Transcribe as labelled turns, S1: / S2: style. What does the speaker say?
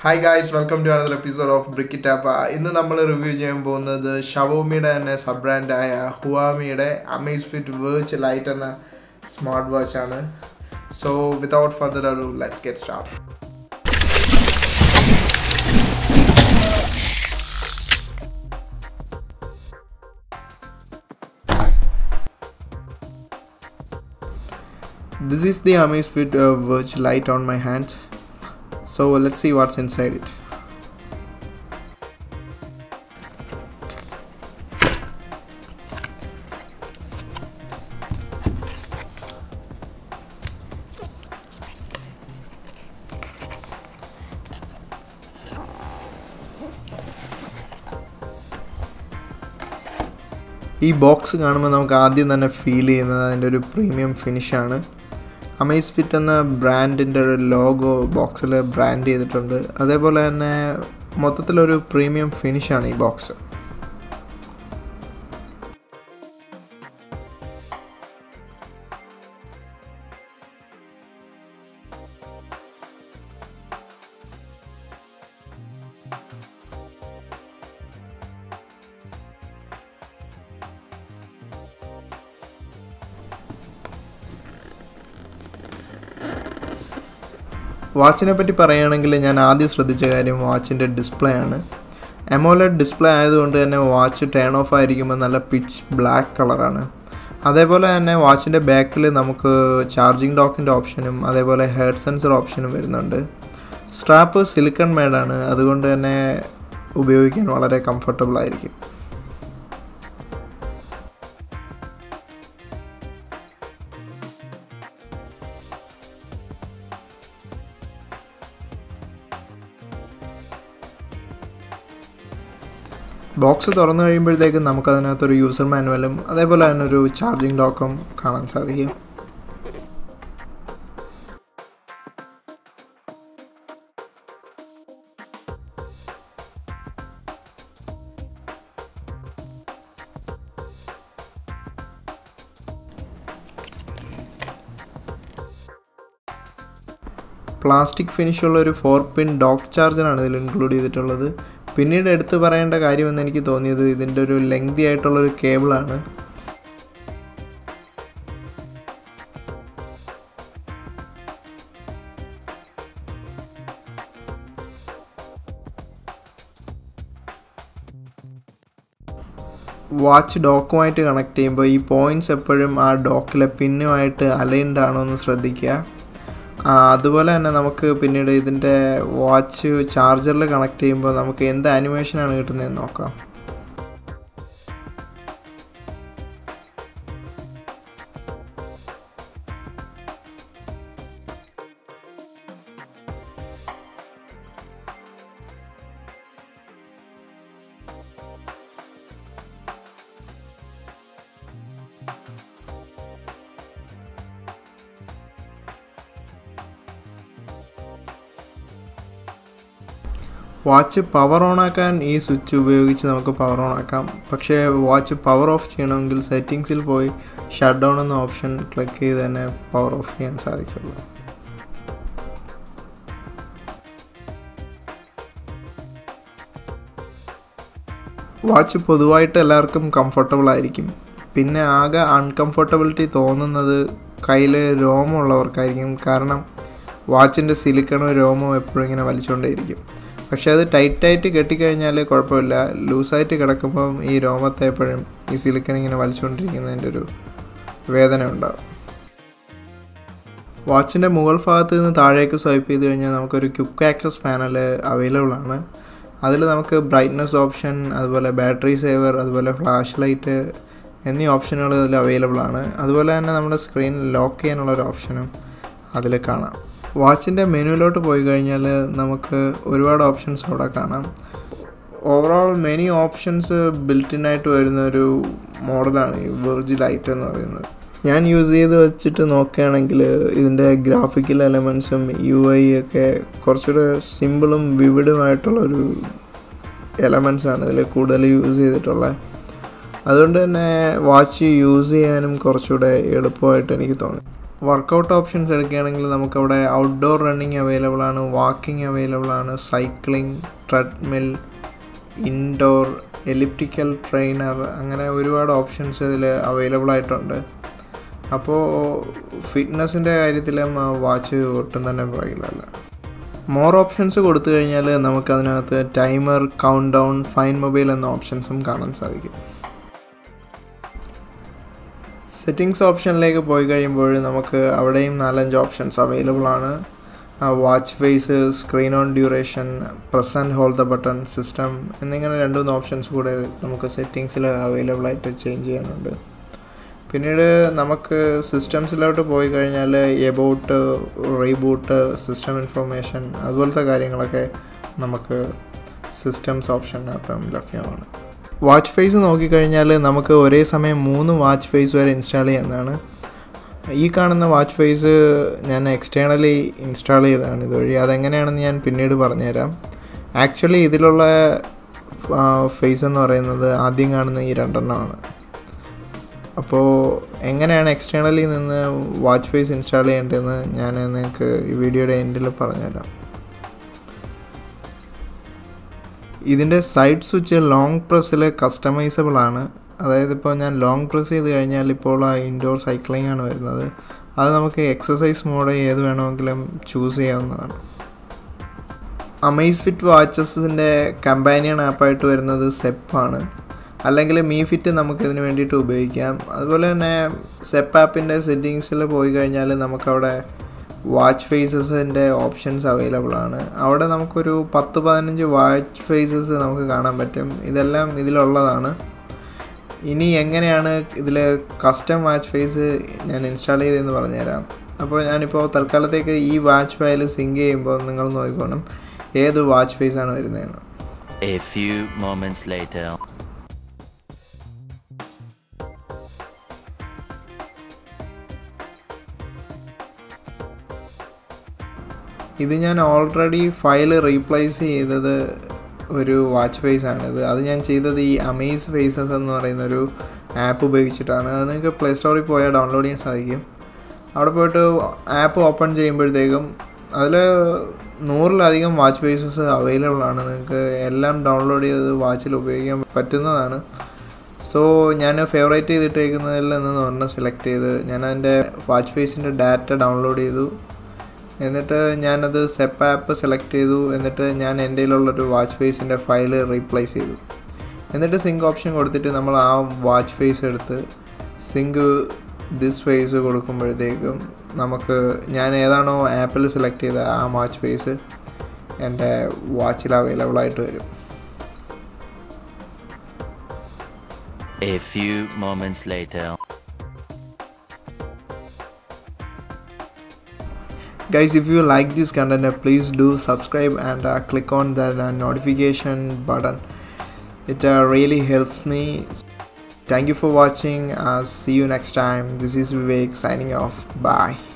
S1: Hi guys welcome to another episode of bricket app ഇന്ന് നമ്മൾ review ചെയ്യാൻ പോകുന്നത് ഷവോമിയുടെ തന്നെ സബ് ബ്രാൻഡായ ഹുവാമിയുടെ അമേസ് ഫിറ്റ് വേർച്ച് ലൈറ്റ് എന്ന സ്മാർട്ട് വാച്ച് ആണ് so without further ado let's get start This is the Amazfit uh, Verge light on my hand. So let's see what's inside it. ഈ box കാണുമ്പോൾ നമുക്ക് ആദ്യം തന്നെ feel ചെയ്യുന്നത് അതിൻ്റെ ഒരു പ്രീമിയം ഫിനിഷാണ് അമേസ് ഫിറ്റ് എന്ന ബ്രാൻഡിൻ്റെ ഒരു ലോഗോ ബോക്സിൽ ബ്രാൻഡ് ചെയ്തിട്ടുണ്ട് അതേപോലെ തന്നെ മൊത്തത്തിലൊരു പ്രീമിയം ഫിനിഷാണ് ഈ ബോക്സ് വാച്ചിനെ പറ്റി പറയുകയാണെങ്കിൽ ഞാൻ ആദ്യം ശ്രദ്ധിച്ച കാര്യം വാച്ചിൻ്റെ ഡിസ്പ്ലേ ആണ് എമോലഡ് ഡിസ്പ്ലേ ആയതുകൊണ്ട് തന്നെ വാച്ച് ടേൺ ഓഫ് ആയിരിക്കുമ്പോൾ നല്ല പിച്ച് ബ്ലാക്ക് കളറാണ് അതേപോലെ തന്നെ വാച്ചിൻ്റെ ബാക്കിൽ നമുക്ക് ചാർജിങ് ഡോക്കിൻ്റെ ഓപ്ഷനും അതേപോലെ ഹെഡ് സെൻസർ ഓപ്ഷനും വരുന്നുണ്ട് സ്ട്രാപ്പ് സിലിക്കൺ മേഡാണ് അതുകൊണ്ട് തന്നെ ഉപയോഗിക്കാൻ വളരെ കംഫർട്ടബിൾ ആയിരിക്കും ബോക്സ് തുറന്നു കഴിയുമ്പോഴത്തേക്കും നമുക്കതിനകത്തൊരു യൂസർ മാനുവലും അതേപോലെ തന്നെ ഒരു ചാർജിങ് ഡോക്കും കാണാൻ സാധിക്കും പ്ലാസ്റ്റിക് ഫിനിഷുള്ള ഒരു ഫോർ പിൻ ഡോക്ക് ചാർജറാണ് ഇതിൽ ഇൻക്ലൂഡ് ചെയ്തിട്ടുള്ളത് പിന്നീട് എടുത്തു പറയേണ്ട കാര്യമെന്ന് എനിക്ക് തോന്നിയത് ഇതിൻ്റെ ഒരു ലെങ്തി ആയിട്ടുള്ളൊരു കേബിളാണ് വാച്ച് ഡോക്കുമായിട്ട് കണക്ട് ചെയ്യുമ്പോൾ ഈ പോയിൻറ്റ്സ് എപ്പോഴും ആ ഡോക്കിലെ പിന്നുമായിട്ട് അലൈൻഡ് ആണോ എന്ന് ശ്രദ്ധിക്കുക അതുപോലെ തന്നെ നമുക്ക് പിന്നീട് ഇതിൻ്റെ വാച്ച് ചാർജറിൽ കണക്ട് ചെയ്യുമ്പോൾ നമുക്ക് എന്ത് ആനിമേഷനാണ് കിട്ടുന്നതെന്ന് നോക്കാം വാച്ച് പവർ ഓൺ ആക്കാൻ ഈ സ്വിച്ച് ഉപയോഗിച്ച് നമുക്ക് പവർ ഓൺ ആക്കാം പക്ഷേ വാച്ച് പവർ ഓഫ് ചെയ്യണമെങ്കിൽ സെറ്റിങ്സിൽ പോയി ഷട്ട് ഡൗൺ എന്ന ഓപ്ഷൻ ക്ലിക്ക് ചെയ്ത് തന്നെ പവർ ഓഫ് ചെയ്യാൻ സാധിക്കുള്ളൂ വാച്ച് പൊതുവായിട്ട് എല്ലാവർക്കും കംഫർട്ടബിൾ ആയിരിക്കും പിന്നെ ആകെ അൺകംഫർട്ടബിലിറ്റി തോന്നുന്നത് കയ്യിൽ രോമമുള്ളവർക്കായിരിക്കും കാരണം വാച്ചിൻ്റെ സിലിക്കണോ രോമോ എപ്പോഴും ഇങ്ങനെ വലിച്ചുകൊണ്ടേയിരിക്കും പക്ഷേ അത് ടൈറ്റായിട്ട് കെട്ടിക്കഴിഞ്ഞാൽ കുഴപ്പമില്ല ലൂസായിട്ട് കിടക്കുമ്പം ഈ രോമത്തെ എപ്പോഴും ഈ സിലിക്കൺ ഇങ്ങനെ വലിച്ചുകൊണ്ടിരിക്കുന്നതിൻ്റെ ഒരു വേദന ഉണ്ടാവും വാച്ചിൻ്റെ മുകൾ ഭാഗത്ത് നിന്ന് താഴേക്ക് സ്വൈപ്പ് ചെയ്ത് കഴിഞ്ഞാൽ നമുക്കൊരു ക്യുക്ക് ആക്സസ് പാനൽ അവൈലബിൾ ആണ് അതിൽ നമുക്ക് ബ്രൈറ്റ്നസ് ഓപ്ഷൻ അതുപോലെ ബാറ്ററി സേവർ അതുപോലെ ഫ്ലാഷ് ലൈറ്റ് എന്നീ ഓപ്ഷനുകൾ അതിൽ അവൈലബിൾ ആണ് അതുപോലെ തന്നെ നമ്മുടെ സ്ക്രീൻ ലോക്ക് ചെയ്യാനുള്ള ഒരു ഓപ്ഷനും അതിൽ കാണാം വാച്ചിൻ്റെ മെനുവിലോട്ട് പോയി കഴിഞ്ഞാൽ നമുക്ക് ഒരുപാട് ഓപ്ഷൻസ് അവിടെ കാണാം ഓവറോൾ മെനി ഓപ്ഷൻസ് ബിൽറ്റിൻ ആയിട്ട് വരുന്ന ഒരു മോഡലാണ് ഈ വെർജി ലൈറ്റ് എന്ന് പറയുന്നത് ഞാൻ യൂസ് ചെയ്ത് വെച്ചിട്ട് നോക്കുകയാണെങ്കിൽ ഇതിൻ്റെ ഗ്രാഫിക്കൽ എലമെൻസും യു ഐ ഒക്കെ കുറച്ചുകൂടെ സിമ്പിളും വിവിഡുമായിട്ടുള്ളൊരു എലമെൻസാണ് ഇതിൽ കൂടുതൽ യൂസ് ചെയ്തിട്ടുള്ളത് അതുകൊണ്ട് തന്നെ വാച്ച് യൂസ് ചെയ്യാനും കുറച്ചുകൂടെ എളുപ്പമായിട്ട് എനിക്ക് തോന്നി വർക്കൗട്ട് ഓപ്ഷൻസ് എടുക്കുകയാണെങ്കിൽ നമുക്കവിടെ ഔട്ട്ഡോർ റണ്ണിങ് അവൈലബിൾ ആണ് വാക്കിംഗ് അവൈലബിൾ ആണ് cycling treadmill indoor elliptical trainer അങ്ങനെ ഒരുപാട് ഓപ്ഷൻസ് ഇതിൽ അവൈലബിൾ ആയിട്ടുണ്ട് അപ്പോൾ ഫിറ്റ്നസിൻ്റെ കാര്യത്തിലും വാച്ച് ഒട്ടും തന്നെ പുറകിലല്ല മോർ ഓപ്ഷൻസ് കൊടുത്തു കഴിഞ്ഞാൽ നമുക്കതിനകത്ത് timer count down find mobile എന്ന ഓപ്ഷൻസും കാണാൻ സാധിക്കും സെറ്റിങ്സ് ഓപ്ഷനിലേക്ക് പോയി കഴിയുമ്പോൾ നമുക്ക് അവിടെയും നാലഞ്ച് ഓപ്ഷൻസ് അവൈലബിൾ ആണ് watch face screen on duration press and hold the button system എന്നിങ്ങനെ രണ്ട് മൂന്ന് ഓപ്ഷൻസ് കൂടെ നമുക്ക് സെറ്റിങ്സിൽ അവൈലബിൾ ആയിട്ട് ചേഞ്ച് ചെയ്യാനുണ്ട് പിന്നീട് നമുക്ക് സിസ്റ്റംസിലോട്ട് പോയി കഴിഞ്ഞാൽ എബൌട്ട് റീബൂട്ട് സിസ്റ്റം ഇൻഫർമേഷൻ അതുപോലത്തെ കാര്യങ്ങളൊക്കെ നമുക്ക് സിസ്റ്റംസ് ഓപ്ഷനകത്തും ലഭ്യമാണ് വാച്ച് ഫേസ് നോക്കിക്കഴിഞ്ഞാൽ നമുക്ക് ഒരേ സമയം മൂന്ന് വാച്ച് ഫേസ് വരെ ഇൻസ്റ്റാൾ ചെയ്യാവുന്നതാണ് ഈ കാണുന്ന വാച്ച് ഫേസ് ഞാൻ എക്സ്റ്റേണലി ഇൻസ്റ്റാൾ ചെയ്തതാണ് ഇതുവഴി അതെങ്ങനെയാണെന്ന് ഞാൻ പിന്നീട് പറഞ്ഞുതരാം ആക്ച്വലി ഇതിലുള്ള ഫേസ് എന്ന് പറയുന്നത് ആദ്യം കാണുന്ന ഈ രണ്ടെണ്ണമാണ് അപ്പോൾ എങ്ങനെയാണ് എക്സ്റ്റേണലി നിന്ന് വാച്ച് ഫേസ് ഇൻസ്റ്റാൾ ചെയ്യേണ്ടതെന്ന് ഞാൻ നിങ്ങൾക്ക് ഈ വീഡിയോയുടെ എൻഡിൽ പറഞ്ഞുതരാം ഇതിൻ്റെ സൈഡ് സ്വിച്ച് ലോങ് പ്രസ്സിൽ കസ്റ്റമൈസബിൾ ആണ് അതായത് ഇപ്പോൾ ഞാൻ ലോങ് പ്രസ് ചെയ്ത് കഴിഞ്ഞാൽ ഇപ്പോൾ ആ ഇൻഡോർ സൈക്ലിംഗ് ആണ് വരുന്നത് അത് നമുക്ക് എക്സസൈസ് മോഡ് ഏത് വേണമെങ്കിലും ചൂസ് ചെയ്യാവുന്നതാണ് അമേസ് ഫിറ്റ് വാച്ചസിൻ്റെ കമ്പാനിയൻ ആപ്പായിട്ട് വരുന്നത് സെപ്പാണ് അല്ലെങ്കിൽ മീ ഫിറ്റ് നമുക്കിതിന് വേണ്ടിയിട്ട് ഉപയോഗിക്കാം അതുപോലെ തന്നെ സെപ്പ് ആപ്പിൻ്റെ സെറ്റിങ്സിൽ പോയി കഴിഞ്ഞാൽ നമുക്കവിടെ വാച്ച് ഫേസസിൻ്റെ ഓപ്ഷൻസ് അവൈലബിൾ ആണ് അവിടെ നമുക്കൊരു പത്ത് പതിനഞ്ച് വാച്ച് ഫേസസ് നമുക്ക് കാണാൻ പറ്റും ഇതെല്ലാം ഇതിലുള്ളതാണ് ഇനി എങ്ങനെയാണ് ഇതിൽ കസ്റ്റം വാച്ച് ഫേസ് ഞാൻ ഇൻസ്റ്റാൾ ചെയ്തതെന്ന് പറഞ്ഞുതരാം അപ്പോൾ ഞാനിപ്പോൾ തൽക്കാലത്തേക്ക് ഈ വാച്ച് ഫയൽ സിങ്ക് ചെയ്യുമ്പോൾ നിങ്ങൾ നോക്കിക്കോണം ഏത് വാച്ച് ഫേസ് ആണ് വരുന്നതെന്ന്
S2: A few moments later.
S1: ഇത് ഞാൻ ഓൾറെഡി ഫയൽ റീപ്ലേസ് ചെയ്തത് ഒരു വാച്ച് ഫേസ് ആണിത് അത് ഞാൻ ചെയ്തത് ഈ അമേസ് ഫേസസ് എന്ന് പറയുന്ന ഒരു ആപ്പ് ഉപയോഗിച്ചിട്ടാണ് അത് നിങ്ങൾക്ക് പ്ലേ സ്റ്റോറിൽ പോയാൽ ഡൗൺലോഡ് ചെയ്യാൻ സാധിക്കും അവിടെ പോയിട്ട് ആപ്പ് ഓപ്പൺ ചെയ്യുമ്പോഴത്തേക്കും അതിൽ നൂറിലധികം വാച്ച് ഫേസസ് അവൈലബിൾ ആണ് നിങ്ങൾക്ക് എല്ലാം ഡൗൺലോഡ് ചെയ്ത് വാച്ചിൽ ഉപയോഗിക്കാൻ പറ്റുന്നതാണ് സോ ഞാൻ ഫേവറേറ്റ് ചെയ്തിട്ടേക്കുന്നതിൽ നിന്ന് ഒരെണ്ണം സെലക്ട് ചെയ്ത് ഞാൻ അതിൻ്റെ വാച്ച് ഫേസിൻ്റെ ഡാറ്റ ഡൗൺലോഡ് ചെയ്തു എന്നിട്ട് ഞാനത് സെപ്പ് ആപ്പ് സെലക്ട് ചെയ്തു എന്നിട്ട് ഞാൻ എൻ്റെ കയ്യിലുള്ളൊരു വാച്ച് ഫേസിൻ്റെ ഫയൽ റീപ്ലേസ് ചെയ്തു എന്നിട്ട് സിങ്ക് ഓപ്ഷൻ കൊടുത്തിട്ട് നമ്മൾ ആ വാച്ച് ഫേസ് എടുത്ത് സിങ്ക് ദിസ് ഫേസ് കൊടുക്കുമ്പോഴത്തേക്കും നമുക്ക് ഞാൻ ഏതാണോ ആപ്പിൽ സെലക്ട് ചെയ്ത ആ വാച്ച് ഫേസ് എൻ്റെ വാച്ചിൽ അവൈലബിൾ ആയിട്ട് വരും
S2: A few moments later.
S1: guys if you like this content uh, please do subscribe and uh, click on that uh, notification button it uh, really helps me thank you for watching uh, see you next time this is vivek signing off bye